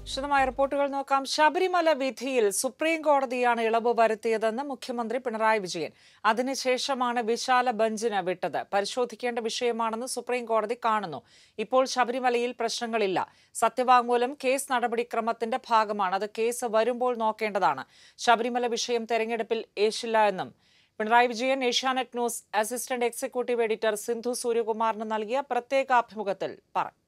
വിശദമായ റിപ്പോർട്ടുകൾ നോക്കാം ശബരിമല വിധിയിൽ സുപ്രീം കോടതിയാണ് ഇളവ് വരുത്തിയതെന്ന് മുഖ്യമന്ത്രി പിണറായി വിജയൻ അതിനുശേഷമാണ് വിശാല ബെഞ്ചിന് വിട്ടത് പരിശോധിക്കേണ്ട വിഷയമാണെന്ന് സുപ്രീം കോടതി കാണുന്നു ഇപ്പോൾ ശബരിമലയിൽ പ്രശ്നങ്ങളില്ല സത്യവാങ്മൂലം കേസ് നടപടിക്രമത്തിന്റെ ഭാഗമാണ് അത് കേസ് വരുമ്പോൾ നോക്കേണ്ടതാണ് ശബരിമല വിഷയം തെരഞ്ഞെടുപ്പിൽ ഏശില്ല എന്നും Pinarayi Vijayan Asianet news assistant executive editor Sindhu സൂര്യകുമാറിന് നൽകിയ പ്രത്യേക അഭിമുഖത്തിൽ പറഞ്ഞു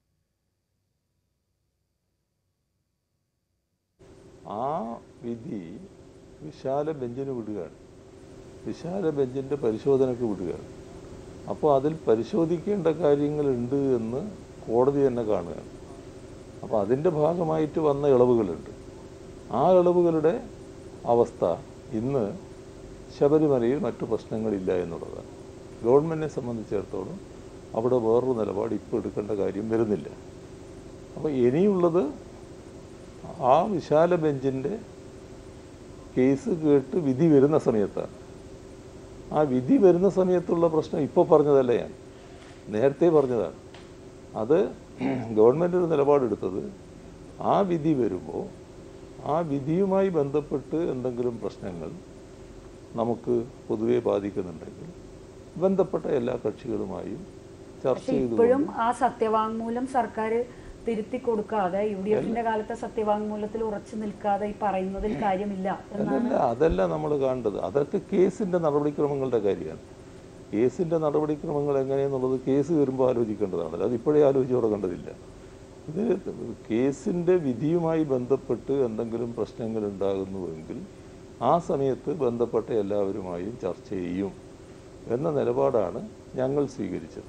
ആ വിധി വിശാല ബെഞ്ചിന് വിടുകയാണ് വിശാല ബെഞ്ചിൻ്റെ പരിശോധനയ്ക്ക് വിടുകയാണ് അപ്പോൾ അതിൽ പരിശോധിക്കേണ്ട കാര്യങ്ങളുണ്ട് എന്ന് കോടതി തന്നെ കാണുകയാണ് അപ്പോൾ അതിൻ്റെ ഭാഗമായിട്ട് വന്ന ഇളവുകളുണ്ട് ആ ഇളവുകളുടെ അവസ്ഥ ഇന്ന് ശബരിമലയിൽ മറ്റു പ്രശ്നങ്ങളില്ല എന്നുള്ളതാണ് ഗവൺമെൻറ്റിനെ സംബന്ധിച്ചിടത്തോളം അവിടെ വേറൊരു നിലപാട് ഇപ്പോൾ എടുക്കേണ്ട കാര്യം വരുന്നില്ല അപ്പോൾ ഇനിയുള്ളത് ആ വിശാല ബെഞ്ചിൻ്റെ കേസ് കേട്ട് വിധി വരുന്ന സമയത്താണ് ആ വിധി വരുന്ന സമയത്തുള്ള പ്രശ്നം ഇപ്പോൾ പറഞ്ഞതല്ല ഞാൻ നേരത്തെ പറഞ്ഞതാണ് അത് ഗവൺമെൻറ് ഒരു നിലപാടെടുത്തത് ആ വിധി വരുമ്പോൾ ആ വിധിയുമായി ബന്ധപ്പെട്ട് എന്തെങ്കിലും പ്രശ്നങ്ങൾ നമുക്ക് പൊതുവെ ബാധിക്കുന്നുണ്ടെങ്കിൽ ബന്ധപ്പെട്ട എല്ലാ കക്ഷികളുമായും ചർച്ച പക്ഷെ ചെയ്തുകൊണ്ട് ഇപ്പോഴും ആ സത്യവാങ്മൂലം സർക്കാർ തിരുത്തി കൊടുക്കാതെ യു ഡി എഫിന്റെ കാലത്തെ സത്യവാങ്മൂലത്തിൽ ഉറച്ചു നിൽക്കാതെ ഈ പറയുന്നതിൽ കാര്യമില്ല എന്നാണ് അതല്ല അതല്ല നമ്മൾ കാണേണ്ടത് അതൊക്കെ കേസിന്റെ നടപടിക്രമങ്ങളുടെ കാര്യമാണ് കേസിന്റെ നടപടിക്രമങ്ങൾ എങ്ങനെയെന്നുള്ളത് കേസ് വരുമ്പോൾ ആലോചിക്കേണ്ടതാണല്ലോ അത് ഇപ്പോഴേ ആലോചിച്ച് തുടങ്ങേണ്ടതില്ല ഇത് കേസിന്റെ വിധിയുമായി ബന്ധപ്പെട്ട് എന്തെങ്കിലും പ്രശ്നങ്ങൾ ഉണ്ടാകുന്നുവെങ്കിൽ ആ സമയത്ത് ബന്ധപ്പെട്ട എല്ലാവരുമായും ചർച്ച ചെയ്യും എന്ന നിലപാടാണ് ഞങ്ങൾ സ്വീകരിച്ചത്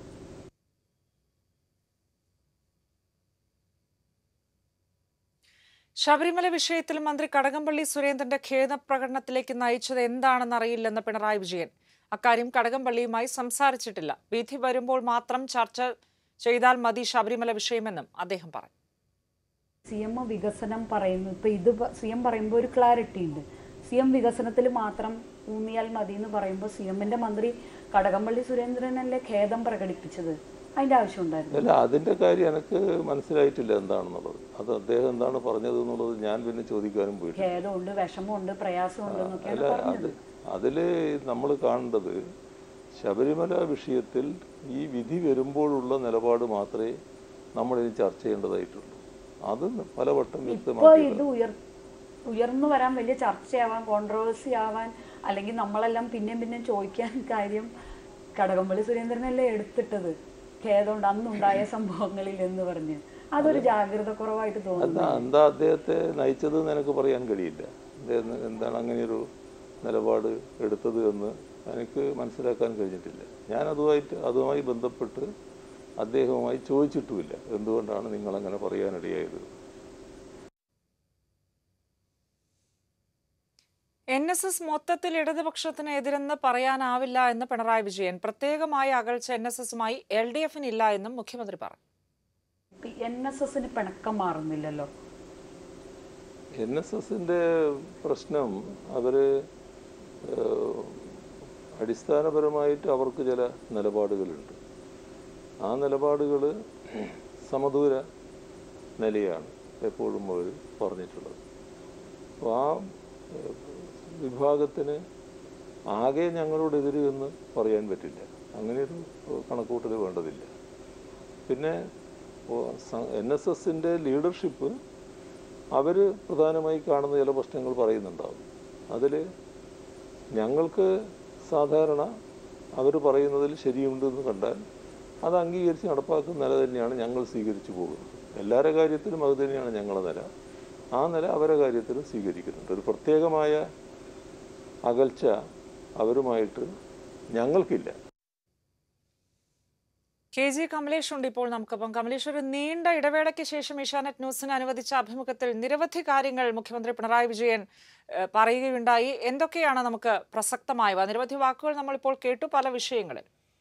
ശബരിമല വിഷയത്തിൽ മന്ത്രി കടകംപള്ളി സുരേന്ദ്രന്റെ ഖേദപ്രകടനത്തിലേക്ക് നയിച്ചത് എന്താണെന്നറിയില്ലെന്ന് പിണറായി വിജയൻ അക്കാര്യം കടകംപള്ളിയുമായി സംസാരിച്ചിട്ടില്ല വിധി വരുമ്പോൾ മാത്രം ചർച്ച ചെയ്താൽ മതി ശബരിമല വിഷയമെന്നും അദ്ദേഹം പറഞ്ഞു സി എം വികസനം പറയുന്നു ഇപ്പൊ ഇത് സി എം പറയുമ്പോൾ ഒരു ക്ലാരിറ്റി ഉണ്ട് സി എം വികസനത്തിൽ മാത്രം ഊന്നിയാൽ മതി എന്ന് പറയുമ്പോൾ സി എമ്മിന്റെ മന്ത്രി കടകംപള്ളി സുരേന്ദ്രനല്ലേ ഖേദം പ്രകടിപ്പിച്ചത് അതിന്റെ ആവശ്യം ഉണ്ടായിരുന്നു അല്ല അതിൻ്റെ കാര്യം എനിക്ക് മനസ്സിലായിട്ടില്ല എന്താണെന്നുള്ളത് അത് അദ്ദേഹം എന്താണ് പറഞ്ഞത് എന്നുള്ളത് ഞാൻ പിന്നെ ചോദിക്കാനും പോയിട്ടില്ല ഖേദമുണ്ട് വിഷമമുണ്ട് പ്രയാസമുണ്ട് എന്നൊക്കെയാണ് അല്ല പറഞ്ഞത് അത് അതിൽ നമ്മൾ കാണേണ്ടത് ശബരിമല വിഷയത്തിൽ ഈ വിധി വരുമ്പോഴുള്ള നിലപാട് മാത്രമേ നമ്മളിനി ചർച്ച ചെയ്യേണ്ടതായിട്ടുള്ളൂ അത് പലവട്ടം ഇപ്പൊ വ്യക്തമാക്കി ഇത് ഉയർ ഉയർന്നു വരാൻ വലിയ ചർച്ചയാവാൻ കോൺട്രവേഴ്സി ആവാൻ അല്ലെങ്കിൽ നമ്മളെല്ലാം പിന്നെയും പിന്നെയും ചോദിക്കാൻ കാര്യം കടകംപള്ളി സുരേന്ദ്രനല്ലേ എടുത്തിട്ടത് ഖേദമുണ്ട് അന്നുണ്ടായ സംഭവങ്ങളിൽ എന്ന് പറഞ്ഞ് അതൊരു ജാഗ്രത കുറവായിട്ട് തോന്നുന്നു എന്താ എന്താ അദ്ദേഹത്തെ നയിച്ചത് എന്ന് എനിക്ക് പറയാൻ കഴിയില്ല അദ്ദേഹം എന്താണ് അങ്ങനെയൊരു നിലപാട് എടുത്തത് എന്ന് എനിക്ക് മനസ്സിലാക്കാൻ കഴിഞ്ഞിട്ടില്ല ഞാൻ അതുമായിട്ട് അതുമായി ബന്ധപ്പെട്ട് അദ്ദേഹവുമായി ചോദിച്ചിട്ടുമില്ല എന്തുകൊണ്ടാണ് നിങ്ങൾ അങ്ങനെ പറയാനിടയായത് എൻ എസ് എസ് മൊത്തത്തിൽ ഇടതുപക്ഷത്തിന് എതിരെന്ന് പറയാനാവില്ല എന്ന് പിണറായി വിജയൻ പ്രത്യേകമായ അകൽച്ച എൻ എസ് എസുമായി എൽ ഡി എഫിനില്ല എന്നും മുഖ്യമന്ത്രി പറഞ്ഞു എൻ എസ് എസിന് പിണക്കം മാറുന്നില്ലല്ലോ എൻ എസ് എസിൻ്റെ പ്രശ്നം അവർ അടിസ്ഥാനപരമായിട്ട് അവർക്ക് ചില നിലപാടുകളുണ്ട് ആ നിലപാടുകൾ സമദൂര നിലയാണ് എപ്പോഴും അവർ പറഞ്ഞിട്ടുള്ളത് അപ്പോൾ ആ ഏഹ്, വിഭാഗത്തിന് ആകെ ഞങ്ങളോടെതിര് എന്ന് പറയാൻ പറ്റില്ല അങ്ങനെയൊരു കണക്കൂട്ടൽ വേണ്ടതില്ല പിന്നെ എൻ എസ് എസിൻ്റെ ലീഡർഷിപ്പ് അവർ പ്രധാനമായി കാണുന്ന ചില പ്രശ്നങ്ങൾ പറയുന്നുണ്ടാവും അതിൽ ഞങ്ങൾക്ക് സാധാരണ അവർ പറയുന്നതിൽ ശരിയുണ്ടെന്ന് കണ്ടാൽ അത് അംഗീകരിച്ച് നടപ്പാക്കുന്ന നില തന്നെയാണ് ഞങ്ങൾ സ്വീകരിച്ചു പോകുന്നത് എല്ലാവരുടെ കാര്യത്തിലും അത് തന്നെയാണ് ഞങ്ങളുടെ നില ആ നില അവരുടെ കാര്യത്തിലും സ്വീകരിക്കുന്നുണ്ട് ഒരു പ്രത്യേകമായ അകൽച്ച അവരുമായിട്ട് ഞങ്ങൾക്കില്ല കെ ജി കമലേഷ് ഉണ്ട് ഇപ്പോൾ നമുക്കൊപ്പം കമലേഷ് ഒരു നീണ്ട ഇടവേളയ്ക്ക് ശേഷം ഏഷ്യാനെറ്റ് ന്യൂസിന് അനുവദിച്ച അഭിമുഖത്തിൽ നിരവധി കാര്യങ്ങൾ മുഖ്യമന്ത്രി പിണറായി വിജയൻ ഏഹ്, പറയുകയുണ്ടായി എന്തൊക്കെയാണ് നമുക്ക് പ്രസക്തമായവ നിരവധി വാക്കുകൾ നമ്മളിപ്പോൾ കേട്ടു പല വിഷയങ്ങളിൽ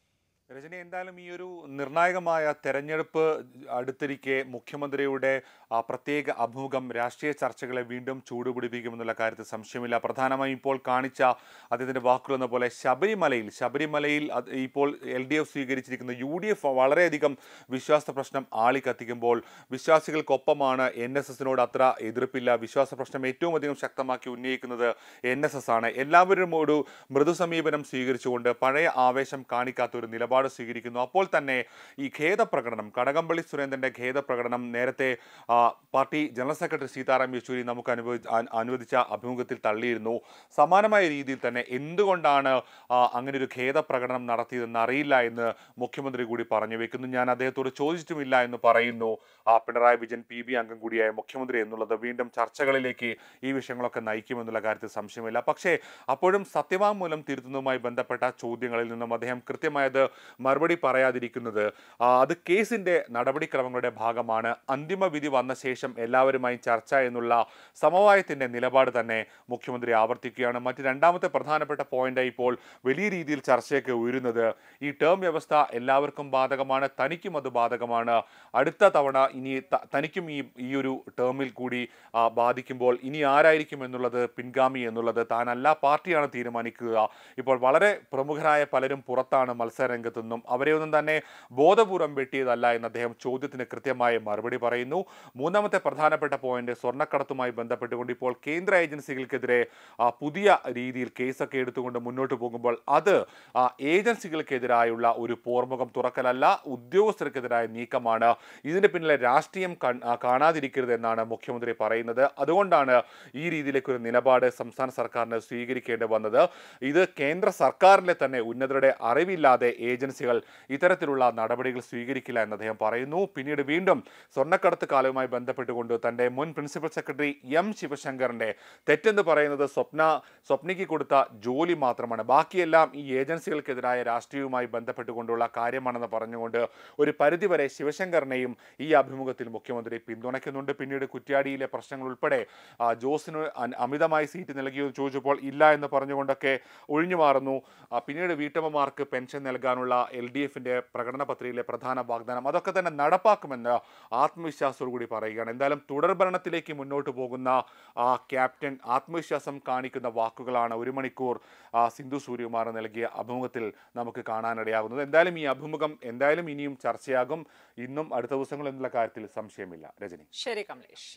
രജനി എന്തായാലും ഈ ഒരു നിർണായകമായ തെരഞ്ഞെടുപ്പ് അടുത്തിരിക്കെ മുഖ്യമന്ത്രിയുടെ ആ, പ്രത്യേക അഭിമുഖം രാഷ്ട്രീയ ചർച്ചകളെ വീണ്ടും ചൂടുപിടിപ്പിക്കുമെന്നുള്ള കാര്യത്തിൽ സംശയമില്ല പ്രധാനമായും ഇപ്പോൾ കാണിച്ച അദ്ദേഹത്തിന്റെ വാക്കുകൾ എന്ന പോലെ ശബരിമലയിൽ ശബരിമലയിൽ അത് ഇപ്പോൾ എൽ ഡി എഫ് സ്വീകരിച്ചിരിക്കുന്ന യു ഡി എഫ് വളരെയധികം വിശ്വാസ പ്രശ്നം ആളിക്കത്തിക്കുമ്പോൾ വിശ്വാസികൾക്കൊപ്പമാണ് എൻ എസ് എസിനോട് അത്ര എതിർപ്പില്ല വിശ്വാസ പ്രശ്നം ഏറ്റവും അധികം ശക്തമാക്കി ഉന്നയിക്കുന്നത് എൻ എസ് എസ് ആണ് എല്ലാവരും ഒരു മൃദു സമീപനം സ്വീകരിച്ചുകൊണ്ട് പഴയ ആവേശം കാണിക്കാത്ത ഒരു നിലപാട് സ്വീകരിക്കുന്നു അപ്പോൾ തന്നെ ഈ ഖേദപ്രകടനം കടകംപള്ളി സുരേന്ദ്രന്റെ ഖേദപ്രകടനം നേരത്തെ ആ, party general secretary Sitaram Yechury നമുക്ക് അനുവദി അ- അനുവദിച്ച അഭിമുഖത്തിൽ തള്ളിയിരുന്നു സമാനമായ രീതിയിൽ തന്നെ എന്തുകൊണ്ടാണ് ആ, അങ്ങനെ ഒരു ഖേദപ്രകടനം നടത്തിയതെന്ന് അറിയില്ല എന്ന് മുഖ്യമന്ത്രി കൂടി പറഞ്ഞു വെക്കുന്നു ഞാൻ അദ്ദേഹത്തോട് ചോദിച്ചിട്ടുമില്ല എന്ന് പറയുന്നു ആ, പിണറായി വിജയൻ പി ബി അംഗം കൂടിയായ മുഖ്യമന്ത്രി എന്നുള്ളത് വീണ്ടും ചർച്ചകളിലേക്ക് ഈ വിഷയങ്ങളൊക്കെ നയിക്കുമെന്നുള്ള കാര്യത്തിൽ സംശയമില്ല പക്ഷേ അപ്പോഴും സത്യവാങ്മൂലം തിരുത്തുന്നതുമായി ബന്ധപ്പെട്ട ചോദ്യങ്ങളിൽ നിന്നും അദ്ദേഹം കൃത്യമായത് മറുപടി പറയാതിരിക്കുന്നത് ആ, അത് കേസിന്റെ നടപടിക്രമങ്ങളുടെ ഭാഗമാണ് അന്തിമ വിധി വന്ന ശേഷം എല്ലാവരുമായും ചർച്ച എന്നുള്ള സമവായത്തിന്റെ നിലപാട് തന്നെ മുഖ്യമന്ത്രി ആവർത്തിക്കുകയാണ് മറ്റ് രണ്ടാമത്തെ പ്രധാനപ്പെട്ട പോയിന്റ് ഇപ്പോൾ വലിയ രീതിയിൽ ചർച്ചയൊക്കെ ഉയരുന്നത് ഈ ടേം വ്യവസ്ഥ എല്ലാവർക്കും ബാധകമാണ് തനിക്കും അത് ബാധകമാണ് അടുത്ത തവണ ഇനി ത- തനിക്കും ഈ ഈ ഒരു ടേമിൽ കൂടി ആ, ബാധിക്കുമ്പോൾ ഇനി ആരായിരിക്കും എന്നുള്ളത് പിൻഗാമി എന്നുള്ളത് താനല്ല പാർട്ടിയാണ് തീരുമാനിക്കുക ഇപ്പോൾ വളരെ പ്രമുഖരായ പലരും പുറത്താണ് മത്സരരംഗത്തു നിന്നും അവരെയൊന്നും തന്നെ ബോധപൂർവം വെട്ടിയതല്ല എന്ന് അദ്ദേഹം ചോദ്യത്തിന് കൃത്യമായ മറുപടി പറയുന്നു മൂന്നാമത്തെ പ്രധാനപ്പെട്ട പോയിന്റ് സ്വർണ്ണക്കടത്തുമായി ബന്ധപ്പെട്ടുകൊണ്ട് ഇപ്പോൾ കേന്ദ്ര ഏജൻസികൾക്കെതിരെ ആ, പുതിയ രീതിയിൽ കേസൊക്കെ എടുത്തുകൊണ്ട് മുന്നോട്ട് പോകുമ്പോൾ അത് ആ, ഏജൻസികൾക്കെതിരായുള്ള ഒരു പോർമുഖം തുറക്കലല്ല ഉദ്യോഗസ്ഥർക്കെതിരായ നീക്കമാണ് ഇതിന് പിന്നിലെ രാഷ്ട്രീയം കൺ- ആ, കാണാതിരിക്കരുത് എന്നാണ് മുഖ്യമന്ത്രി പറയുന്നത് അതുകൊണ്ടാണ് ഈ രീതിയിലേക്ക് ഒരു നിലപാട് സംസ്ഥാന സർക്കാരിന് സ്വീകരിക്കേണ്ടി വന്നത് ഇത് കേന്ദ്ര സർക്കാരിലെ തന്നെ ഉന്നതരുടെ അറിവില്ലാതെ ഏജൻസികൾ ഇത്തരത്തിലുള്ള നടപടികൾ സ്വീകരിക്കില്ല എന്ന് അദ്ദേഹം പറയുന്നു പിന്നീട് വീണ്ടും സ്വർണ്ണക്കടത്ത് കാലവുമായി ബന്ധപ്പെട്ടുകൊണ്ട് തന്റെ മുൻ പ്രിൻസിപ്പൽ സെക്രട്ടറി എം ശിവശങ്കറിന്റെ തെറ്റെന്ന് പറയുന്നത് സ്വപ്ന സ്വപ്നയ്ക്ക് കൊടുത്ത ജോലി മാത്രമാണ് ബാക്കിയെല്ലാം ഈ ഏജൻസികൾക്കെതിരായ രാഷ്ട്രീയവുമായി ബന്ധപ്പെട്ടുകൊണ്ടുള്ള കാര്യമാണെന്ന് പറഞ്ഞുകൊണ്ട് ഒരു പരിധിവരെ ശിവശങ്കറിനെയും ഈ അഭിമുഖത്തിൽ മുഖ്യമന്ത്രി പിന്തുണയ്ക്കുന്നുണ്ട് പിന്നീട് കുറ്റ്യാടിയിലെ പ്രശ്നങ്ങൾ ഉൾപ്പെടെ ആ, ജോസിന് അൻ- അമിതമായി സീറ്റ് നൽകിയോ എന്ന് ചോദിച്ചപ്പോൾ ഇല്ല എന്ന് പറഞ്ഞുകൊണ്ടൊക്കെ ഒഴിഞ്ഞു മാറുന്നു ആ, പിന്നീട് വീട്ടമ്മമാർക്ക് പെൻഷൻ നൽകാനുള്ള എൽ ഡി എഫിന്റെ പ്രകടന പത്രികയിലെ പ്രധാന വാഗ്ദാനം അതൊക്കെ തന്നെ നടപ്പാക്കുമെന്ന് ആത്മവിശ്വാസത്തോടു കൂടി പറയുകയാണ് എന്തായാലും തുടർഭരണത്തിലേക്ക് മുന്നോട്ട് പോകുന്ന ആ ക്യാപ്റ്റൻ ആത്മവിശ്വാസം കാണിക്കുന്ന വാക്കുകളാണ് ഒരു മണിക്കൂർ ആ, സിന്ധു സൂര്യകുമാർ നൽകിയ അഭിമുഖത്തിൽ നമുക്ക് കാണാനിടയാകുന്നത് എന്തായാലും ഈ അഭിമുഖം എന്തായാലും ഇനിയും ചർച്ചയാകും ഇന്നും അടുത്ത ദിവസങ്ങൾ എന്നുള്ള കാര്യത്തിൽ സംശയമില്ല രജനി ശരി കമലേഷ്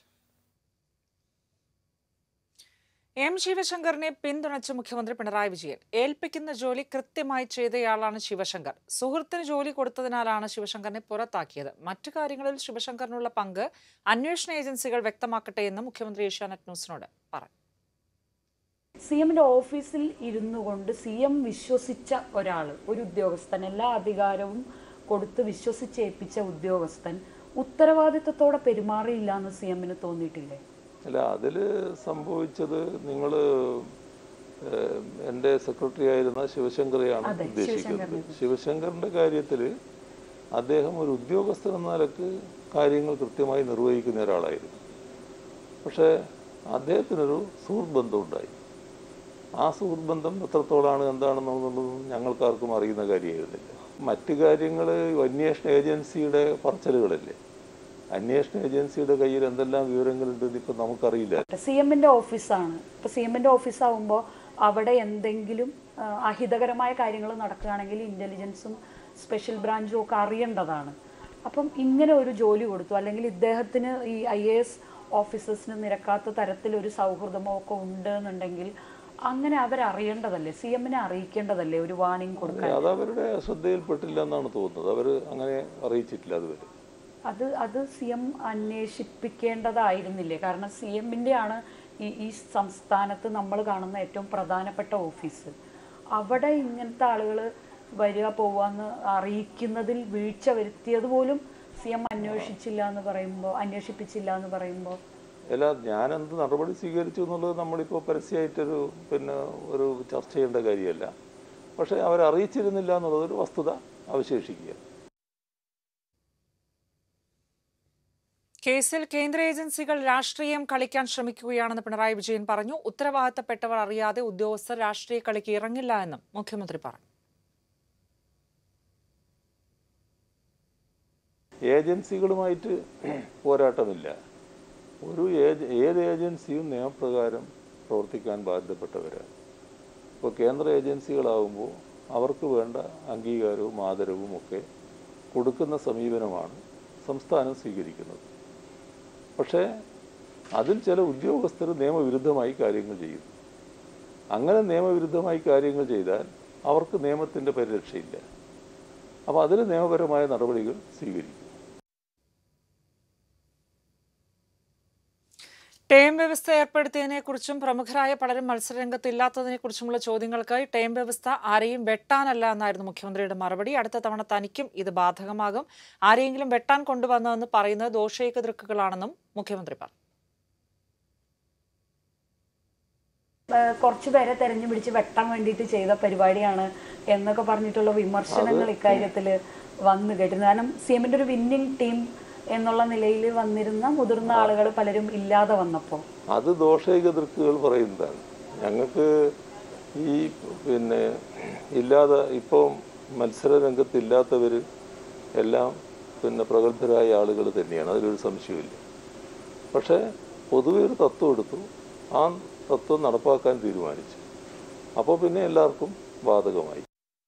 എം ശിവശങ്കറിനെ പിന്തുണച്ച് മുഖ്യമന്ത്രി പിണറായി വിജയൻ ഏൽപ്പിക്കുന്ന ജോലി കൃത്യമായി ചെയ്തയാളാണ് ശിവശങ്കർ സുഹൃത്തിന് ജോലി കൊടുത്തതിനാലാണ് ശിവശങ്കറിനെ പുറത്താക്കിയത് മറ്റു കാര്യങ്ങളിൽ ശിവശങ്കറിനുള്ള പങ്ക് അന്വേഷണ ഏജൻസികൾ വ്യക്തമാക്കട്ടെ എന്ന് മുഖ്യമന്ത്രി ഏഷ്യാനെറ്റ് ന്യൂസിനോട് പറഞ്ഞു സി എമ്മിന്റെ ഓഫീസിൽ ഇരുന്നു കൊണ്ട് സി എം വിശ്വസിച്ച ഒരാൾ ഒരു ഉദ്യോഗസ്ഥൻ എല്ലാ അധികാരവും കൊടുത്ത് വിശ്വസിച്ചേൽപ്പിച്ച ഉദ്യോഗസ്ഥൻ ഉത്തരവാദിത്തത്തോടെ പെരുമാറിയില്ല എന്ന് സി എമ്മിന് തോന്നിയിട്ടില്ലേ അല്ല അതിൽ സംഭവിച്ചത് നിങ്ങൾ എൻ്റെ സെക്രട്ടറി ആയിരുന്ന ശിവശങ്കറെയാണ് അതെ, ഉദ്ദേശിക്കുന്നത് ശിവശങ്കറിനെ. ശിവശങ്കറിൻ്റെ കാര്യത്തിൽ അദ്ദേഹം ഒരു ഉദ്യോഗസ്ഥൻ എന്ന നിലക്ക് കാര്യങ്ങൾ കൃത്യമായി നിർവഹിക്കുന്ന ഒരാളായിരുന്നു പക്ഷേ അദ്ദേഹത്തിനൊരു സുഹൃത്ത് ബന്ധമുണ്ടായി ആ സുഹൃത്ത് ബന്ധം എത്രത്തോളാണ് എന്താണെന്നുള്ളതൊന്നും ഞങ്ങൾക്കാർക്കും അറിയുന്ന കാര്യമായിരുന്നില്ല മറ്റു കാര്യങ്ങൾ അന്വേഷണ ഏജൻസിയുടെ പറച്ചലുകളല്ലേ അന്വേഷണ ഏജൻസിയുടെ കയ്യിൽ എന്തെല്ലാം വിവരങ്ങളുണ്ടെന്ന് ഇപ്പം നമുക്കറിയില്ല സി എമ്മിന്റെ ഓഫീസാണ് ഇപ്പൊ സി എമ്മിന്റെ ഓഫീസാവുമ്പോൾ അവിടെ എന്തെങ്കിലും ആ, അഹിതകരമായ കാര്യങ്ങൾ നടക്കുകയാണെങ്കിൽ ഇന്റലിജൻസും സ്പെഷ്യൽ ബ്രാഞ്ചും ഒക്കെ അറിയേണ്ടതാണ് അപ്പം ഇങ്ങനെ ഒരു ജോലി കൊടുത്തു അല്ലെങ്കിൽ ഇദ്ദേഹത്തിന് ഈ ഐ എ എസ് ഓഫീസേഴ്സിന് നിരക്കാത്ത തരത്തിൽ ഒരു സൗഹൃദമോ ഒക്കെ ഉണ്ട് എന്നുണ്ടെങ്കിൽ അങ്ങനെ അവരറിയേണ്ടതല്ലേ സി എമ്മിനെ അറിയിക്കേണ്ടതല്ലേ ഒരു വാണിംഗ് കൊടുക്കാൻ അത് അവരുടെ ശ്രദ്ധയിൽപ്പെട്ടില്ല എന്നാണ് തോന്നുന്നത് അവർ അങ്ങനെ അറിയിച്ചിട്ടില്ല അതുവരെ അത് അത് സി എം അന്വേഷിപ്പിക്കേണ്ടതായിരുന്നില്ലേ കാരണം സി എമ്മിൻ്റെ ആണ് ഈ ഈ സംസ്ഥാനത്ത് നമ്മൾ കാണുന്ന ഏറ്റവും പ്രധാനപ്പെട്ട ഓഫീസ് അവിടെ ഇങ്ങനത്തെ ആളുകൾ വരിക പോവാന്ന് അറിയിക്കുന്നതിൽ വീഴ്ച വരുത്തിയത് പോലും സി എം അന്വേഷിച്ചില്ല എന്ന് പറയുമ്പോൾ അന്വേഷിപ്പിച്ചില്ല എന്ന് പറയുമ്പോൾ അല്ല ഞാൻ എന്ത് നടപടി സ്വീകരിച്ചു എന്നുള്ളത് നമ്മളിപ്പോൾ പരസ്യമായിട്ടൊരു പിന്നെ ഒരു ചർച്ച ചെയ്യേണ്ട കാര്യമല്ല പക്ഷേ അവരറിയിച്ചിരുന്നില്ല എന്നുള്ളതൊരു വസ്തുത അവശേഷിക്കുക കേസിൽ കേന്ദ്ര ഏജൻസികൾ രാഷ്ട്രീയം കളിക്കാൻ ശ്രമിക്കുകയാണെന്ന് പിണറായി വിജയൻ പറഞ്ഞു ഉത്തരവാദിത്തപ്പെട്ടവർ അറിയാതെ ഉദ്യോഗസ്ഥർ രാഷ്ട്രീയ കളിക്ക് ഇറങ്ങില്ല എന്നും മുഖ്യമന്ത്രി പറഞ്ഞു ഏജൻസികളുമായിട്ട് പോരാട്ടമില്ല ഒരു ഏജ ഏത് ഏജൻസിയും നിയമപ്രകാരം പ്രവർത്തിക്കാൻ ബാധ്യപ്പെട്ടവരാണ് ഇപ്പോൾ കേന്ദ്ര ഏജൻസികളാകുമ്പോൾ അവർക്ക് വേണ്ട അംഗീകാരവും ആദരവും ഒക്കെ കൊടുക്കുന്ന സമീപനമാണ് സംസ്ഥാനം സ്വീകരിക്കുന്നത് പക്ഷേ അതിൽ ചില ഉദ്യോഗസ്ഥർ നിയമവിരുദ്ധമായി കാര്യങ്ങൾ ചെയ്യുന്നു അങ്ങനെ നിയമവിരുദ്ധമായി കാര്യങ്ങൾ ചെയ്താൽ അവർക്ക് നിയമത്തിൻ്റെ പരിരക്ഷയില്ല അപ്പോൾ അതിന് നിയമപരമായ നടപടികൾ സ്വീകരിക്കും ടേം വ്യവസ്ഥ ഏർപ്പെടുത്തിയതിനെക്കുറിച്ചും പ്രമുഖരായ പലരും മത്സരരംഗത്തില്ലാത്തതിനെക്കുറിച്ചുമുള്ള ചോദ്യങ്ങൾക്ക് ടേം വ്യവസ്ഥ ആരെയും വെട്ടാനല്ല എന്നായിരുന്നു മുഖ്യമന്ത്രിയുടെ മറുപടി അടുത്ത തവണ തനിക്കും ഇത് ബാധകമാകും ആരെയെങ്കിലും വെട്ടാൻ കൊണ്ടുവന്നതെന്ന് പറയുന്നത് ദോഷൈക ദൃക്കുകളാണെന്നും മുഖ്യമന്ത്രി പറഞ്ഞു ഏഹ് കുറച്ച് പേരെ തെരഞ്ഞു പിടിച്ച് വെട്ടാൻ വേണ്ടിയിട്ട് ചെയ്ത പരിപാടിയാണ് എന്നൊക്കെ പറഞ്ഞിട്ടുള്ള വിമർശനങ്ങൾ ഇക്കാര്യത്തിൽ വന്നു കേട്ടിരുന്നു കാരണം സി എമ്മിന്റെ ഒരു വിന്നിങ് ടീം എന്നുള്ള നിലയിൽ വന്നിരുന്ന മുതിർന്ന ആളുകൾ പലരും ഇല്ലാതെ വന്നപ്പോൾ അത് ദോഷൈക ദൃക്കുകൾ പറയുന്നതാണ് ഞങ്ങൾക്ക് ഈ പിന്നെ ഇല്ലാതെ ഇപ്പം മത്സര രംഗത്തില്ലാത്തവർ എല്ലാം പിന്നെ പ്രഗത്ഭരായ ആളുകൾ തന്നെയാണ് അതിലൊരു സംശയമില്ല പക്ഷേ പൊതുവെ ഒരു തത്വം എടുത്തു ആ തത്വം നടപ്പാക്കാൻ തീരുമാനിച്ചു അപ്പോൾ പിന്നെ എല്ലാവർക്കും ബാധകമായി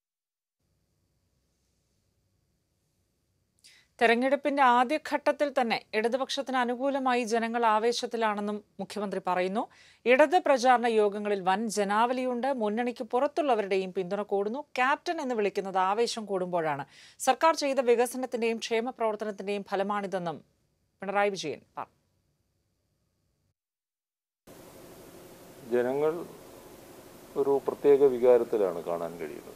തെരഞ്ഞെടുപ്പിന്റെ ആദ്യഘട്ടത്തിൽ തന്നെ ഇടതുപക്ഷത്തിന് അനുകൂലമായി ജനങ്ങൾ ആവേശത്തിലാണെന്നും മുഖ്യമന്ത്രി പറയുന്നു ഇടത് പ്രചാരണ യോഗങ്ങളിൽ വൻ ജനാവലിയുണ്ട് മുന്നണിക്ക് പുറത്തുള്ളവരുടെയും പിന്തുണ കൂടുന്നു ക്യാപ്റ്റൻ എന്ന് വിളിക്കുന്നത് ആവേശം കൂടുമ്പോഴാണ് സർക്കാർ ചെയ്ത വികസനത്തിന്റെയും ക്ഷേമ പ്രവർത്തനത്തിന്റെയും ഫലമാണിതെന്നും പിണറായി വിജയൻ പറഞ്ഞു ജനങ്ങൾ ഒരു പ്രത്യേക വികാരത്തിലാണ് കാണാൻ കഴിയുന്നത്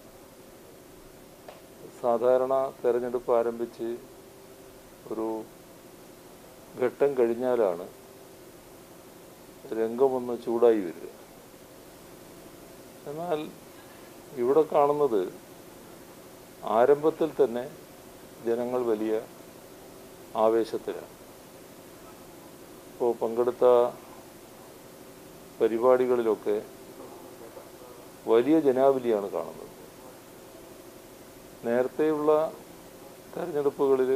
സാധാരണ തെരഞ്ഞെടുപ്പ് ആരംഭിച്ച് ഒരു ഘട്ടം കഴിഞ്ഞാലാണ് രംഗമൊന്ന് ചൂടായി വരിക എന്നാൽ ഇവിടെ കാണുന്നത് ആരംഭത്തിൽ തന്നെ ജനങ്ങൾ വലിയ ആവേശത്തിലാണ് ഇപ്പോൾ പങ്കെടുത്ത പരിപാടികളിലൊക്കെ വലിയ ജനാവലിയാണ് കാണുന്നത് നേരത്തെയുള്ള തെരഞ്ഞെടുപ്പുകളിൽ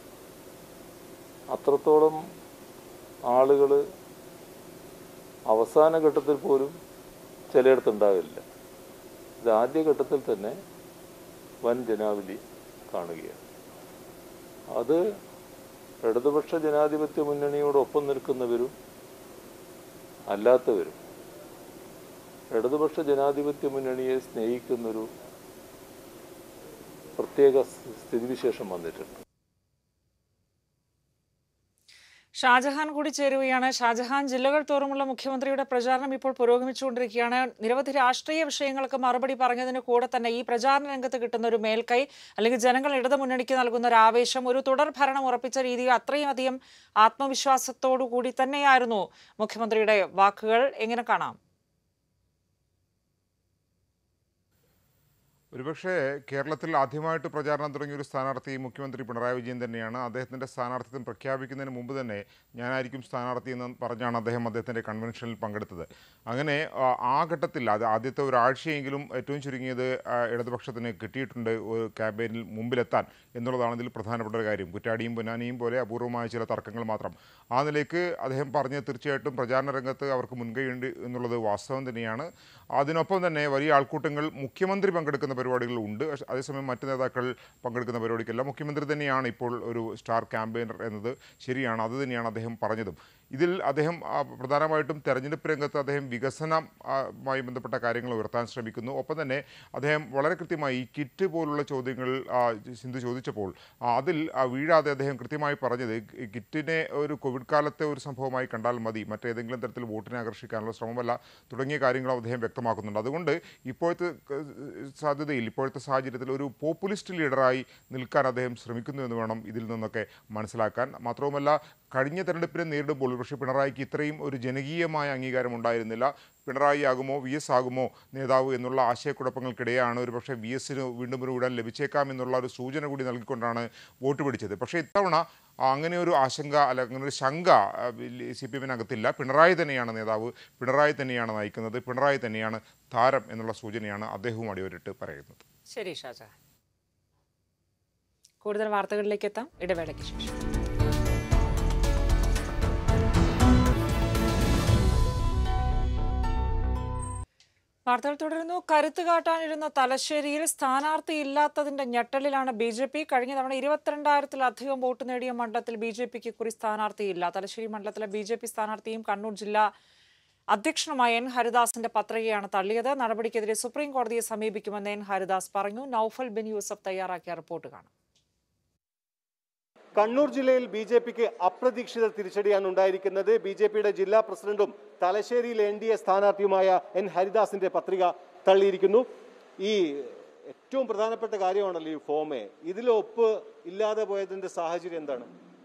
അത്രത്തോളം ആളുകൾ അവസാന ഘട്ടത്തിൽ പോലും ചിലയിടത്തുണ്ടാവില്ല ഇത് ആദ്യഘട്ടത്തിൽ തന്നെ വൻ ജനാവലി കാണുകയാണ് അത് ഇടതുപക്ഷ ജനാധിപത്യ മുന്നണിയോടൊപ്പം നിൽക്കുന്നവരും അല്ലാത്തവരും ഇടതുപക്ഷ ജനാധിപത്യ മുന്നണിയെ സ്നേഹിക്കുന്നൊരു പ്രത്യേക സ് സ്ഥിതിവിശേഷം വന്നിട്ടുണ്ട് ഷാജഹാൻ കൂടി ചേരുകയാണ് ഷാജഹാൻ ജില്ലകൾ തോറുമുള്ള മുഖ്യമന്ത്രിയുടെ പ്രചാരണം ഇപ്പോൾ പുരോഗമിച്ചുകൊണ്ടിരിക്കുകയാണ് നിരവധി രാഷ്ട്രീയ വിഷയങ്ങൾക്ക് മറുപടി പറഞ്ഞതിന് കൂടെ തന്നെ ഈ പ്രചാരണ രംഗത്ത് കിട്ടുന്ന ഒരു മേൽക്കൈ അല്ലെങ്കിൽ ജനങ്ങൾ ഇടതു മുന്നണിക്ക് നൽകുന്ന ഒരു ആവേശം ഒരു തുടർ ഭരണം ഉറപ്പിച്ച രീതിയിൽ അത്രയും അധികം ആത്മവിശ്വാസത്തോടു കൂടി തന്നെയായിരുന്നു മുഖ്യമന്ത്രിയുടെ വാക്കുകൾ എങ്ങനെ കാണാം ഒരുപക്ഷെ കേരളത്തിൽ ആദ്യമായിട്ട് പ്രചാരണം തുടങ്ങിയ ഒരു സ്ഥാനാർത്ഥി മുഖ്യമന്ത്രി പിണറായി വിജയൻ തന്നെയാണ് അദ്ദേഹത്തിൻ്റെ സ്ഥാനാർത്ഥിത്വം പ്രഖ്യാപിക്കുന്നതിന് മുമ്പ് തന്നെ ഞാനായിരിക്കും സ്ഥാനാർത്ഥി എന്ന് പറഞ്ഞാണ് അദ്ദേഹം അദ്ദേഹത്തിൻ്റെ കൺവെൻഷനിൽ പങ്കെടുത്തത് അങ്ങനെ ആ, ആ ഘട്ടത്തിൽ അത് ആദ്യത്തെ ഒരാഴ്ചയെങ്കിലും ഏറ്റവും ചുരുങ്ങിയത് ആ, ഇടതുപക്ഷത്തിന് കിട്ടിയിട്ടുണ്ട് ഒരു ക്യാമ്പയിനിൽ മുമ്പിലെത്താൻ എന്നുള്ളതാണ് ഇതിൽ പ്രധാനപ്പെട്ട ഒരു കാര്യം കുറ്റാടിയും പൊന്നാനിയും പോലെ അപൂർവമായ ചില തർക്കങ്ങൾ മാത്രം ആ നിലയ്ക്ക് അദ്ദേഹം പറഞ്ഞത് തീർച്ചയായിട്ടും പ്രചാരണ രംഗത്ത് അവർക്ക് മുൻകൈയുണ്ട് എന്നുള്ളത് വാസ്തവം തന്നെയാണ് അതിനൊപ്പം തന്നെ വലിയ ആൾക്കൂട്ടങ്ങൾ മുഖ്യമന്ത്രി പങ്കെടുക്കുന്ന പരിപാടികൾ ഉണ്ട് പക്ഷേ അതേസമയം മറ്റ് നേതാക്കൾ പങ്കെടുക്കുന്ന പരിപാടിക്കല്ല മുഖ്യമന്ത്രി തന്നെയാണ് ഇപ്പോൾ ഒരു സ്റ്റാർ ക്യാമ്പയിനർ എന്നത് ശരിയാണ് അത് തന്നെയാണ് അദ്ദേഹം പറഞ്ഞതും ഇതിൽ അദ്ദേഹം ആ, പ്രധാനമായിട്ടും തെരഞ്ഞെടുപ്പ് രംഗത്ത് അദ്ദേഹം വികസനമായി ബന്ധപ്പെട്ട കാര്യങ്ങൾ ഉയർത്താൻ ശ്രമിക്കുന്നു ഒപ്പം തന്നെ അദ്ദേഹം വളരെ കൃത്യമായി ഈ കിറ്റ് പോലുള്ള ചോദ്യങ്ങൾ ആ, സിന്ധു ചോദിച്ചപ്പോൾ ആ, അതിൽ ആ, വീഴാതെ അദ്ദേഹം കൃത്യമായി പറഞ്ഞത് ഈ കിറ്റിനെ ഒരു കോവിഡ് കാലത്തെ ഒരു സംഭവമായി കണ്ടാൽ മതി മറ്റേതെങ്കിലും തരത്തിൽ വോട്ടിനെ ആകർഷിക്കാനുള്ള ശ്രമമല്ല തുടങ്ങിയ കാര്യങ്ങളും അദ്ദേഹം വ്യക്തമാക്കുന്നുണ്ട് അതുകൊണ്ട് ഇപ്പോഴത്തെ ഏഹ്, സാധ്യതയിൽ ഇപ്പോഴത്തെ സാഹചര്യത്തിൽ ഒരു പോപ്പുലിസ്റ്റ് ലീഡറായി നിൽക്കാൻ അദ്ദേഹം ശ്രമിക്കുന്നു എന്ന് വേണം ഇതിൽ നിന്നൊക്കെ മനസ്സിലാക്കാൻ മാത്രവുമല്ല കഴിഞ്ഞ തെരഞ്ഞെടുപ്പിനെ നേരിടുമ്പോൾ പക്ഷേ പിണറായിക്ക് ഇത്രയും ഒരു ജനകീയമായ അംഗീകാരം ഉണ്ടായിരുന്നില്ല പിണറായി ആകുമോ വി എസ് ആകുമോ നേതാവ് എന്നുള്ള ആശയക്കുഴപ്പങ്ങൾക്കിടെയാണ് ഒരു പക്ഷേ വി എസിന് വീണ്ടും ഒരു ഇടം ലഭിച്ചേക്കാം എന്നുള്ള ഒരു സൂചന കൂടി നൽകിക്കൊണ്ടാണ് വോട്ട് പിടിച്ചത് പക്ഷേ ഇത്തവണ അങ്ങനെ ഒരു ആശങ്ക അല്ല അങ്ങനെ ഒരു ശങ്ക സി പി എമ്മിനകത്തില്ല പിണറായി തന്നെയാണ് നേതാവ് പിണറായി തന്നെയാണ് നയിക്കുന്നത് പിണറായി തന്നെയാണ് താരം എന്നുള്ള സൂചനയാണ് അദ്ദേഹവും അടിവരിട്ട് പറയുന്നത് ശരി ഷാജഹാൻ കൂടുതൽ വാർത്തകളിലേക്ക് എത്താം ഇടവേളയ്ക്ക് ശേഷം വാർത്തകൾ തുടരുന്നു കരുത്ത് കാട്ടാനിരുന്ന തലശ്ശേരിയിൽ സ്ഥാനാർത്ഥി ഇല്ലാത്തതിന്റെ ഞെട്ടലിലാണ് ബി ജെ പി കഴിഞ്ഞ തവണ ഇരുപത്തിരണ്ടായിരത്തിലധികം വോട്ട് നേടിയ മണ്ഡലത്തിൽ ബി ജെ പിക്ക് കുറി സ്ഥാനാർത്ഥിയില്ല തലശ്ശേരി മണ്ഡലത്തിലെ ബി ജെ പി സ്ഥാനാർത്ഥിയും കണ്ണൂർ ജില്ലാ അധ്യക്ഷനുമായ എൻ ഹരിദാസിന്റെ പത്രികയാണ് തള്ളിയത് നടപടിക്കെതിരെ സുപ്രീം കോടതിയെ സമീപിക്കുമെന്ന് എൻ ഹരിദാസ് പറഞ്ഞു നൌഫൽ ബിൻ യൂസഫ് തയ്യാറാക്കിയ റിപ്പോർട്ട് കാണാം കണ്ണൂർ ജില്ലയിൽ ബി ജെ പിക്ക് അപ്രതീക്ഷിത തിരിച്ചടിയാണ് ഉണ്ടായിരിക്കുന്നത് ബി ജെ പിയുടെ ജില്ലാ പ്രസിഡന്റും തലശ്ശേരിയിൽ എൻ ഡി എ സ്ഥാനാർത്ഥിയുമായ എൻ ഹരിദാസിന്റെ പത്രിക തള്ളിയിരിക്കുന്നു ഈ ഏറ്റവും പ്രധാനപ്പെട്ട കാര്യമാണല്ലോ ഈ ഫോമേ ഇതിൽ ഒപ്പ് ഇല്ലാതെ പോയതിന്റെ സാഹചര്യം എന്താണ്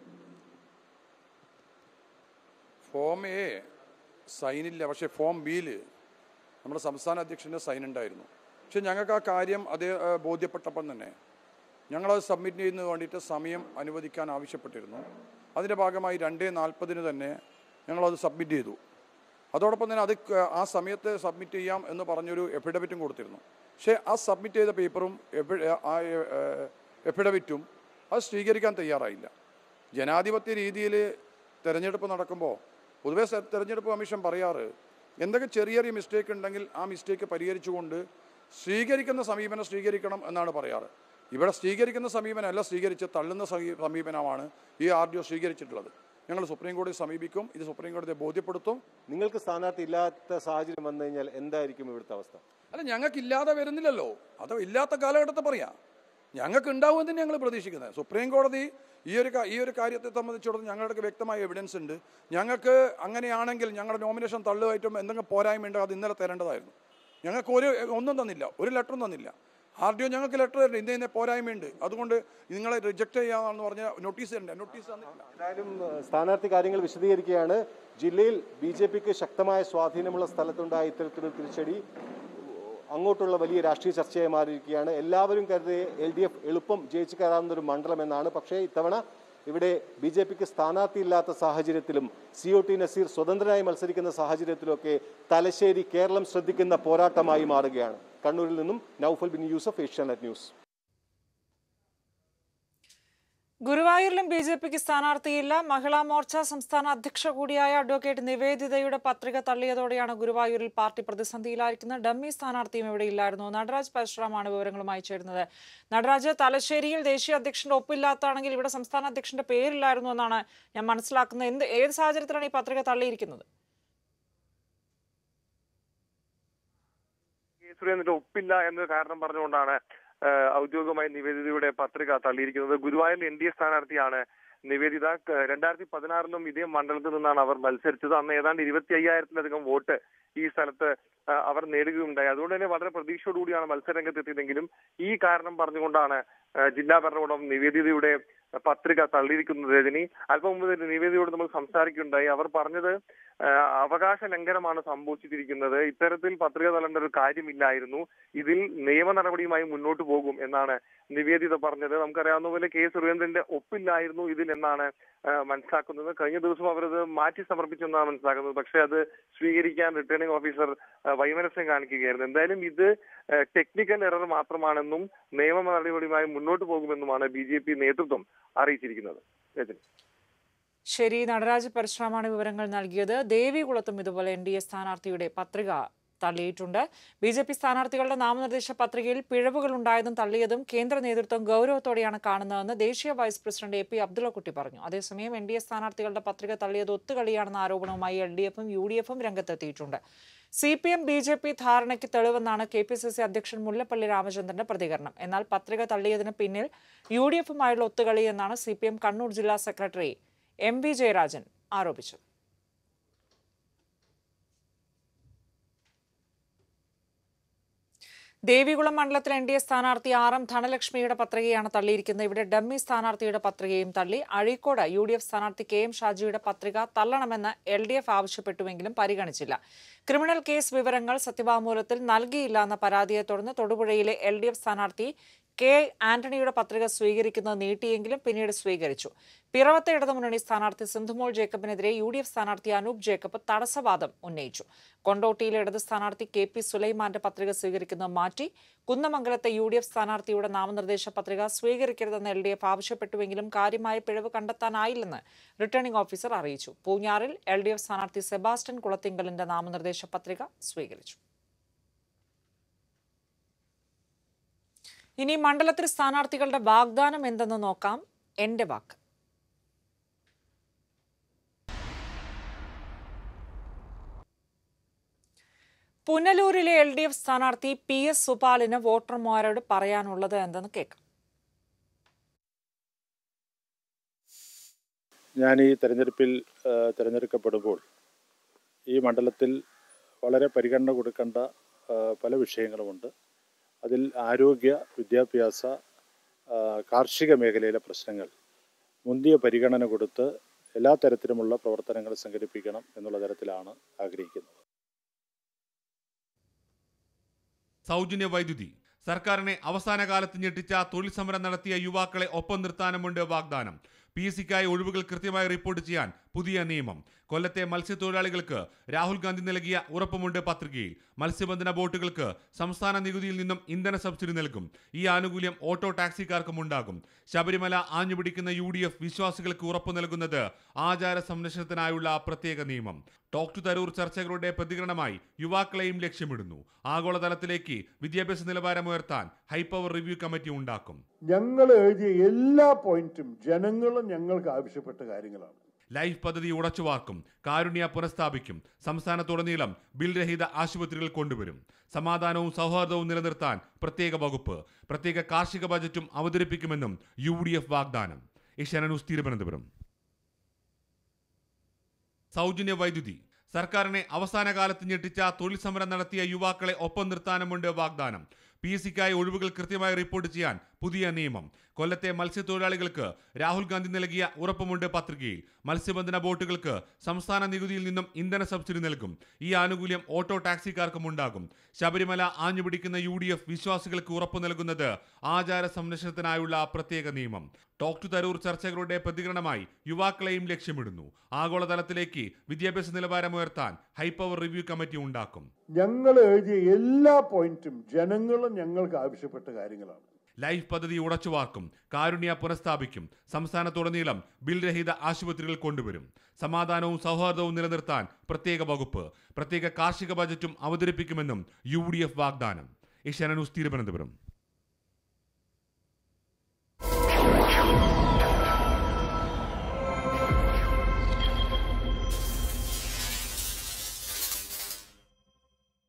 ഫോം എ സൈനില്ല പക്ഷേ ഫോം ബിയിൽ നമ്മുടെ സംസ്ഥാന അധ്യക്ഷൻ്റെ സൈൻ ഉണ്ടായിരുന്നു പക്ഷെ ഞങ്ങൾക്ക് ആ കാര്യം അതേ ആ, ബോധ്യപ്പെട്ടപ്പം തന്നെ ഞങ്ങളത് സബ്മിറ്റ് ചെയ്യുന്നതിന് വേണ്ടിയിട്ട് സമയം അനുവദിക്കാൻ ആവശ്യപ്പെട്ടിരുന്നു അതിൻ്റെ ഭാഗമായി രണ്ടേ നാൽപ്പതിന് തന്നെ ഞങ്ങളത് സബ്മിറ്റ് ചെയ്തു അതോടൊപ്പം തന്നെ അത് ക- ആ സമയത്ത് സബ്മിറ്റ് ചെയ്യാം എന്ന് പറഞ്ഞൊരു എഫിഡവിറ്റും കൊടുത്തിരുന്നു പക്ഷേ ആ സബ്മിറ്റ് ചെയ്ത പേപ്പറും എഫി- ആ എഫിഡവിറ്റും അത് സ്വീകരിക്കാൻ തയ്യാറായില്ല ജനാധിപത്യ രീതിയിൽ തെരഞ്ഞെടുപ്പ് നടക്കുമ്പോൾ പൊതുവെ സെ- തെരഞ്ഞെടുപ്പ് കമ്മീഷൻ പറയാറ് എന്തൊക്കെ ചെറിയ ചെറിയ മിസ്റ്റേക്ക് ഉണ്ടെങ്കിൽ ആ മിസ്റ്റേക്ക് പരിഹരിച്ചുകൊണ്ട് സ്വീകരിക്കുന്ന സമീപനം സ്വീകരിക്കണം എന്നാണ് പറയാറ് ഇവിടെ സ്വീകരിക്കുന്ന സമീപനമല്ല സ്വീകരിച്ച് തള്ളുന്ന സമീ- സമീപനമാണ് ഈ ആർ ഡി ഒ സ്വീകരിച്ചിട്ടുള്ളത് ഞങ്ങൾ സുപ്രീം കോടതിയെ സമീപിക്കും ഇത് സുപ്രീം കോടതിയെ ബോധ്യപ്പെടുത്തും നിങ്ങൾക്ക് സ്ഥാനാർത്ഥി ഇല്ലാത്ത സാഹചര്യം വന്നു കഴിഞ്ഞാൽ എന്തായിരിക്കും ഇവിടുത്തെ അവസ്ഥ അല്ല ഞങ്ങൾക്ക് ഇല്ലാതെ വരുന്നില്ലല്ലോ അത് ഇല്ലാത്ത കാലഘട്ടത്തെ പറയാം ഞങ്ങൾക്ക് ഉണ്ടാവുമെന്ന് ഞങ്ങൾ പ്രതീക്ഷിക്കുന്നത് സുപ്രീം കോടതി ഈ ഒരു കാ- ഈ ഒരു കാര്യത്തെ സംബന്ധിച്ചിടത്തോളം ഞങ്ങളുടെ വ്യക്തമായ എവിഡൻസ് ഉണ്ട് ഞങ്ങൾക്ക് അങ്ങനെയാണെങ്കിൽ ഞങ്ങളുടെ നോമിനേഷൻ തള്ളുമായിട്ടും എന്തെങ്കിലും പോരായ്മയുണ്ടോ അത് ഇന്നലെ തരേണ്ടതായിരുന്നു ഞങ്ങൾക്ക് ഒരു ഒന്നും തന്നില്ല ഒരു ലെറ്ററും തന്നില്ല ആർ ഡി ഒ ഞങ്ങൾക്ക് ലെറ്റർ തരുന്നുണ്ട് ഇന്ന ഇന്ന പോരായ്മയുണ്ട് അതുകൊണ്ട് നിങ്ങളെ റിജക്ട് ചെയ്യാമെന്ന് പറഞ്ഞ നോട്ടീസ് തരണ്ടേ നോട്ടീസ് തന്നിട്ടില്ല എന്തായാലും ഏഹ്, സ്ഥാനാർത്ഥി കാര്യങ്ങൾ വിശദീകരിക്കുകയാണ് ജില്ലയിൽ ബി ജെ പിക്ക് ശക്തമായ സ്വാധീനമുള്ള സ്ഥലത്തുണ്ടായ ഇത്തരത്തിലൊരു തിരിച്ചടി അങ്ങോട്ടുള്ള വലിയ രാഷ്ട്രീയ ചർച്ചയായി മാറിയിരിക്കുകയാണ് എല്ലാവരും കരുതി എൽ ഡി എഫ് എളുപ്പം ജയിച്ചു കയറാവുന്ന ഒരു മണ്ഡലം എന്നാണ് പക്ഷേ ഇത്തവണ ഇവിടെ ബി ജെ പിക്ക് സ്ഥാനാർത്ഥിയില്ലാത്ത സാഹചര്യത്തിലും സി ഒ ടി നസീർ സ്വതന്ത്രനായി മത്സരിക്കുന്ന സാഹചര്യത്തിലൊക്കെ തലശ്ശേരി കേരളം ശ്രദ്ധിക്കുന്ന പോരാട്ടമായി മാറുകയാണ് കണ്ണൂരിൽ നിന്നും നൌഫൽ ബിൻ യൂസഫ് ഏഷ്യാനെറ്റ് ന്യൂസ് ഗുരുവായൂരിലും ബി ജെ പിക്ക് സ്ഥാനാർത്ഥിയില്ല മഹിളാ മോർച്ച സംസ്ഥാന അധ്യക്ഷ കൂടിയായ അഡ്വക്കേറ്റ് നിവേദിതയുടെ പത്രിക തള്ളിയതോടെയാണ് ഗുരുവായൂരിൽ പാർട്ടി പ്രതിസന്ധിയിലായിരിക്കുന്നത് ഡമ്മി സ്ഥാനാർത്ഥിയും ഇവിടെ ഇല്ലായിരുന്നു നടരാജ് പരശുറാമാണ് വിവരങ്ങളുമായി ചേരുന്നത് നടരാജ് തലശ്ശേരിയിൽ ദേശീയ അധ്യക്ഷന്റെ ഒപ്പില്ലാത്താണെങ്കിൽ ഇവിടെ സംസ്ഥാന അധ്യക്ഷന്റെ പേരില്ലായിരുന്നു എന്നാണ് ഞാൻ മനസ്സിലാക്കുന്നത് എന്ത് ഏത് സാഹചര്യത്തിലാണ് ഈ പത്രിക തള്ളിയിരിക്കുന്നത് കെ സുരേന്ദ്രന്റെ ഒപ്പില്ല എന്ന കാരണം പറഞ്ഞുകൊണ്ടാണ് ആ, ഔദ്യോഗികമായി നിവേദിതയുടെ പത്രിക തള്ളിയിരിക്കുന്നത് ഗുരുവായൂരിൽ എൻ ഡി എ സ്ഥാനാർത്ഥിയാണ് നിവേദിത ക- രണ്ടായിരത്തി പതിനാറിലും ഇതേ മണ്ഡലത്തിൽ നിന്നാണ് അവർ മത്സരിച്ചത് അന്ന് ഏതാണ്ട് ഇരുപത്തി അയ്യായിരത്തിലധികം വോട്ട് ഈ സ്ഥലത്ത് ആ, അവർ നേടുകയുണ്ടായി അതുകൊണ്ട് തന്നെ വളരെ പ്രതീക്ഷയോടുകൂടിയാണ് മത്സരരംഗത്ത് എത്തിയതെങ്കിലും ഈ കാരണം പറഞ്ഞുകൊണ്ടാണ് ആ, ജില്ലാ ഭരണകൂടം നിവേദിതയുടെ പത്രിക തള്ളിയിരിക്കുന്നത് രജനി അല്പം മുമ്പ് തന്നെ നിവേദിതയോട് നമ്മൾ സംസാരിക്കുകയുണ്ടായി അവർ പറഞ്ഞത് ആ, അവകാശ ലംഘനമാണ് സംഭവിച്ചിരിക്കുന്നത് ഇത്തരത്തിൽ പത്രിക തള്ളേണ്ട ഒരു കാര്യമില്ലായിരുന്നു ഇതിൽ നിയമ നടപടിയുമായി മുന്നോട്ട് പോകും എന്നാണ് നിവേദിത പറഞ്ഞത് നമുക്കറിയാവുന്ന പോലെ കെ സുരേന്ദ്രന്റെ ഒപ്പില്ലായിരുന്നു ഇതിൽ എന്നാണ് ആ, മനസ്സിലാക്കുന്നത് കഴിഞ്ഞ ദിവസം അവരത് മാറ്റി സമർപ്പിച്ചെന്നാണ് മനസ്സിലാക്കുന്നത് പക്ഷേ അത് സ്വീകരിക്കാൻ റിട്ടേണിംഗ് ഓഫീസർ ആ, വൈമനസ്യം കാണിക്കുകയായിരുന്നു എന്തായാലും ഇത് ടെക്നിക്കൽ എറർ മാത്രമാണെന്നും നിയമ നടപടിയുമായി മുന്നോട്ട് പോകുമെന്നുമാണ് ബി ജെ പി നേതൃത്വം അറിയിച്ചിരിക്കുന്നത് രജനി ശരി നടരാജ് പരശുറാമാണ് വിവരങ്ങൾ നൽകിയത് ദേവികുളത്തും ഇതുപോലെ എൻ ഡി എ സ്ഥാനാർത്ഥിയുടെ പത്രിക തള്ളിയിട്ടുണ്ട് ബി ജെ പി സ്ഥാനാർത്ഥികളുടെ നാമനിർദ്ദേശ പത്രികയിൽ പിഴവുകൾ ഉണ്ടായതും തള്ളിയതും കേന്ദ്ര നേതൃത്വം ഗൗരവത്തോടെയാണ് കാണുന്നതെന്ന് ദേശീയ vice president A P Abdullakutty പറഞ്ഞു അതേസമയം എൻ ഡി എ സ്ഥാനാർത്ഥികളുടെ പത്രിക തള്ളിയത് ഒത്തുകളിയാണെന്ന ആരോപണവുമായി എൽ ഡി എഫും യു ഡി എഫും രംഗത്തെത്തിയിട്ടുണ്ട് C P M B J P ധാരണയ്ക്ക് തെളിവെന്നാണ് കെ പി സി സി അധ്യക്ഷൻ മുല്ലപ്പള്ളി രാമചന്ദ്രന്റെ പ്രതികരണം എന്നാൽ പത്രിക തള്ളിയതിന് പിന്നിൽ യു ഡി എഫുമായുള്ള ഒത്തുകളി എന്നാണ് സി പി എം കണ്ണൂർ ജില്ലാ സെക്രട്ടറി എം വി ജയരാജൻ ആരോപിച്ചത് ദേവികുളം മണ്ഡലത്തിൽ എൻ ഡി എ സ്ഥാനാർത്ഥി ആർ എം ധനലക്ഷ്മിയുടെ പത്രികയാണ് തള്ളിയിരിക്കുന്നത് ഇവിടെ ഡമ്മി സ്ഥാനാർത്ഥിയുടെ പത്രികയും തള്ളി അഴീക്കോട് യു ഡി എഫ് സ്ഥാനാർത്ഥി കെ എം ഷാജിയുടെ പത്രിക തള്ളണമെന്ന് എൽ ഡി എഫ് ആവശ്യപ്പെട്ടുവെങ്കിലും പരിഗണിച്ചില്ല ക്രിമിനൽ കേസ് വിവരങ്ങൾ സത്യവാങ്മൂലത്തിൽ നൽകിയില്ല എന്ന പരാതിയെ തുടർന്ന് തൊടുപുഴയിലെ എൽ ഡി എഫ് സ്ഥാനാർത്ഥി കെ ആന്റണിയുടെ പത്രിക സ്വീകരിക്കുന്നത് നീട്ടിയെങ്കിലും പിന്നീട് സ്വീകരിച്ചു പിറവത്തെ ഇടതുമുന്നണി സ്ഥാനാർത്ഥി സിന്ധുമോൾ ജേക്കബിനെതിരെ യു ഡി എഫ് സ്ഥാനാർത്ഥി അനൂപ് ജേക്കബ് തടസ്സവാദം ഉന്നയിച്ചു കൊണ്ടോട്ടിയിലെ ഇടത് സ്ഥാനാർത്ഥി കെ പി സുലൈമാന്റെ പത്രിക സ്വീകരിക്കുന്നത് മാറ്റി കുന്നമംഗലത്തെ യു ഡി എഫ് സ്ഥാനാർത്ഥിയുടെ നാമനിർദ്ദേശ പത്രിക സ്വീകരിക്കരുതെന്ന് എൽ ഡി എഫ് ആവശ്യപ്പെട്ടുവെങ്കിലും കാര്യമായ പിഴവ് കണ്ടെത്താനായില്ലെന്ന് റിട്ടേണിംഗ് ഓഫീസർ അറിയിച്ചു പൂഞ്ഞാറിൽ എൽ ഡി എഫ് സ്ഥാനാർത്ഥി സെബാസ്റ്റ്യൻ കുളത്തിങ്കലിന്റെ നാമനിർദ്ദേശ പത്രിക സ്വീകരിച്ചു ഇനി മണ്ഡലത്തിൽ സ്ഥാനാർത്ഥികളുടെ വാഗ്ദാനം എന്തെന്ന് നോക്കാം എന്റെ വാക്ക് പുനലൂരിലെ എൽ ഡി എഫ് സ്ഥാനാർത്ഥി പി എസ് സുപാലിന് വോട്ടർമാരോട് പറയാനുള്ളത് എന്തെന്ന് കേൾക്കാം ഞാൻ ഈ തെരഞ്ഞെടുപ്പിൽ ആ, തിരഞ്ഞെടുക്കപ്പെടുമ്പോൾ ഈ മണ്ഡലത്തിൽ വളരെ പരിഗണന കൊടുക്കേണ്ട ആ, പല വിഷയങ്ങളുമുണ്ട് അതിൽ ആരോഗ്യ വിദ്യാഭ്യാസ ആ, കാർഷിക മേഖലയിലെ പ്രശ്നങ്ങൾ മുന്തിയ പരിഗണന കൊടുത്ത് എല്ലാ തരത്തിലുമുള്ള പ്രവർത്തനങ്ങൾ സംഘടിപ്പിക്കണം എന്നുള്ള തരത്തിലാണ് ആഗ്രഹിക്കുന്നത് സൗജന്യ വൈദ്യുതി സർക്കാരിനെ അവസാന കാലത്ത് ഞെട്ടിച്ച തൊഴിൽ സമരം നടത്തിയ യുവാക്കളെ ഒപ്പം നിർത്താനുമുണ്ട് വാഗ്ദാനം പി എസ് സിക്കായി ഒഴിവുകൾ കൃത്യമായി റിപ്പോർട്ട് ചെയ്യാൻ പുതിയ നിയമം കൊല്ലത്തെ മത്സ്യത്തൊഴിലാളികൾക്ക് രാഹുൽ ഗാന്ധി നൽകിയ ഉറപ്പുമുണ്ട് പത്രികയിൽ മത്സ്യബന്ധന ബോട്ടുകൾക്ക് സംസ്ഥാന നികുതിയിൽ നിന്നും ഇന്ധന സബ്സിഡി നൽകും ഈ ആനുകൂല്യം ഓട്ടോ ടാക്സിക്കാർക്കും ഉണ്ടാകും ശബരിമല ആഞ്ഞുപിടിക്കുന്ന യു ഡി എഫ് വിശ്വാസികൾക്ക് ഉറപ്പു നൽകുന്നത് ആചാര സംരക്ഷണത്തിനായുള്ള പ്രത്യേക നിയമം ടോക്ക് ടു തരൂർ ചർച്ചകളുടെ പ്രതികരണമായി യുവാക്കളെയും ലക്ഷ്യമിടുന്നു ആഗോളതലത്തിലേക്ക് വിദ്യാഭ്യാസ നിലവാരം ഉയർത്താൻ ഹൈപ്പവർ റിവ്യൂ കമ്മിറ്റി ഉണ്ടാക്കും ഞങ്ങൾ എഴുതിയ എല്ലാ പോയിന്റും ജനങ്ങളും ഞങ്ങൾക്ക് ആവശ്യപ്പെട്ട കാര്യങ്ങളാണ് ലൈഫ് പദ്ധതി ഉടച്ചുവാർക്കും കാരുണ്യ പുനഃസ്ഥാപിക്കും സംസ്ഥാനത്തുടനീളം ബിൽ രഹിത ആശുപത്രികൾ കൊണ്ടുവരും സമാധാനവും സൗഹാർദ്ദവും നിലനിർത്താൻ പ്രത്യേക വകുപ്പ് പ്രത്യേക കാർഷിക ബജറ്റും അവതരിപ്പിക്കുമെന്നും യു ഡി എഫ് വാഗ്ദാനം ഏഷ്യാന ന്യൂസ് തിരുവനന്തപുരം സൗജന്യ വൈദ്യുതി സർക്കാരിനെ അവസാന കാലത്ത് ഞെട്ടിച്ച തൊഴിൽ സമരം നടത്തിയ യുവാക്കളെ ഒപ്പം നിർത്താനുമുണ്ട് വാഗ്ദാനം പി എസ് സിക്കായി ഒഴിവുകൾ കൃത്യമായി റിപ്പോർട്ട് ചെയ്യാൻ പുതിയ നിയമം കൊല്ലത്തെ മത്സ്യത്തൊഴിലാളികൾക്ക് രാഹുൽ ഗാന്ധി നൽകിയ ഉറപ്പുമുണ്ട് പത്രികയിൽ മത്സ്യബന്ധന ബോട്ടുകൾക്ക് സംസ്ഥാന നികുതിയിൽ നിന്നും ഇന്ധന സബ്സിഡി നൽകും ഈ ആനുകൂല്യം ഓട്ടോ ടാക്സിക്കാർക്കും ഉണ്ടാകും ശബരിമല ആഞ്ഞുപിടിക്കുന്ന യു ഡി എഫ് വിശ്വാസികൾക്ക് ഉറപ്പു നൽകുന്നത് ആചാര സംരക്ഷണത്തിനായുള്ള പ്രത്യേക നിയമം ടോക്ക് ടു തരൂർ ചർച്ചകളുടെ പ്രതികരണമായി യുവാക്കളെയും ലക്ഷ്യമിടുന്നു ആഗോളതലത്തിലേക്ക് വിദ്യാഭ്യാസ നിലവാരം ഉയർത്താൻ ഹൈപ്പവർ റിവ്യൂ കമ്മിറ്റി ഉണ്ടാക്കും ഞങ്ങൾ എഴുതിയ എല്ലാ പോയിന്റും ജനങ്ങളും ഞങ്ങൾക്ക് ആവശ്യപ്പെട്ട കാര്യങ്ങളാണ് ലൈഫ് പദ്ധതി ഉടച്ചുവാർക്കും കാരുണ്യ പുനഃസ്ഥാപിക്കും സംസ്ഥാനത്തുടനീളം ബിൽ രഹിത ആശുപത്രികൾ കൊണ്ടുവരും സമാധാനവും സൗഹാർദ്ദവും നിലനിർത്താൻ പ്രത്യേക വകുപ്പ് പ്രത്യേക കാർഷിക ബജറ്റും അവതരിപ്പിക്കുമെന്നും യു വാഗ്ദാനം ഏഷ്യാന ന്യൂസ് തിരുവനന്തപുരം